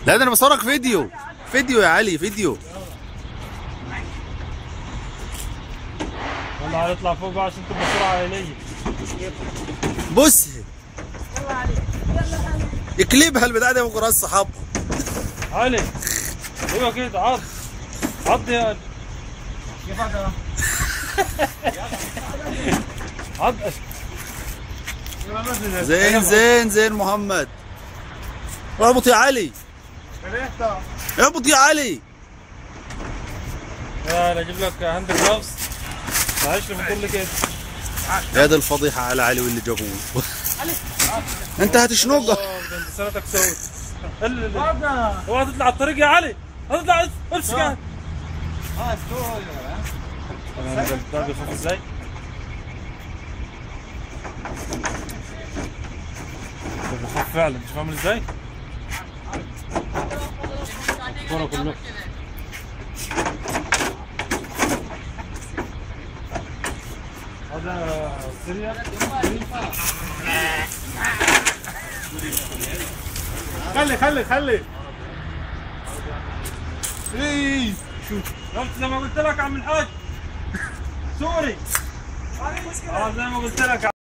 لا ده انا بصورك فيديو فيديو يا علي فيديو والله هنطلع فوق بقى عشان تبقى صورة عائلية بص اكلبها البتاع دي فوق راس صحابها علي ايوه كده عض عض يا علي كيف هذا؟ عض زين زين زين محمد اربط يا علي كرهتها اربط يا علي يا اجيب لك هاند جلافز معلش لما تقول لي كده يا دي الفضيحه على علي واللي جابوه انت هتشنقه آه، ده انت سنتك سود ال- ال- هذا اوعى تطلع على الطريق يا علي هتطلع امسك اه استوى تمام ده البتاع بيخاف ازاي ده بيخاف فعلا مش عامل ازاي الكورة كلها هذا سوريا خلي خلي خلي ايه شفت زي ما قلت لك عم الحاج سوري اه زي ما قلت لك